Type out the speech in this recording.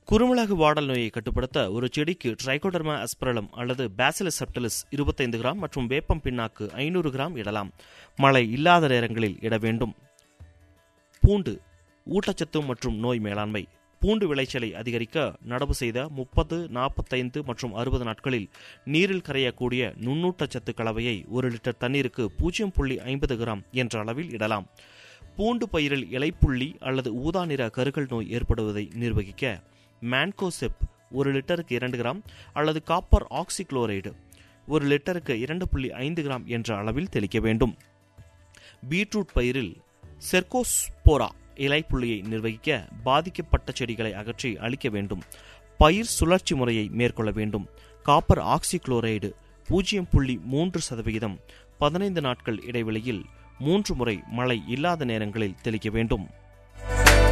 குறுமிளகு வாடல் நோயை கட்டுப்படுத்த ஒரு செடிக்கு ட்ரைகோடர்மா அஸ்பரலம் அல்லது பேசிலஸ் செப்டலிஸ் இருபத்தைந்து கிராம் மற்றும் வேப்பம் பின்னாக்கு ஐநூறு கிராம் இடலாம் மழை இல்லாத நேரங்களில் இட வேண்டும் பூண்டு ஊட்டச்சத்து மற்றும் நோய் மேலாண்மை பூண்டு விளைச்சலை அதிகரிக்க நடவு செய்த முப்பது நாற்பத்தைந்து மற்றும் அறுபது நாட்களில் நீரில் கரையக்கூடிய நுண்ணூட்டச்சத்து கலவையை ஒரு லிட்டர் தண்ணீருக்கு பூஜ்ஜியம் புள்ளி ஐம்பது கிராம் என்ற அளவில் இடலாம் பூண்டு பயிரில் இலைப்புள்ளி அல்லது ஊதா நிற கருகல் நோய் ஏற்படுவதை நிர்வகிக்க மேன்கோசெப் ஒரு லிட்டருக்கு இரண்டு கிராம் அல்லது காப்பர் ஆக்சிக்ளோரைடு ஒரு லிட்டருக்கு இரண்டு புள்ளி ஐந்து கிராம் என்ற அளவில் தெளிக்க வேண்டும் பீட்ரூட் பயிரில் செர்கோஸ்போரா இலைப்புள்ளியை நிர்வகிக்க பாதிக்கப்பட்ட செடிகளை அகற்றி அழிக்க வேண்டும் பயிர் சுழற்சி முறையை மேற்கொள்ள வேண்டும் காப்பர் ஆக்சிக்ளோரைடு பூஜ்ஜியம் புள்ளி மூன்று சதவிகிதம் பதினைந்து நாட்கள் இடைவெளியில் மூன்று முறை மழை இல்லாத நேரங்களில் தெளிக்க வேண்டும்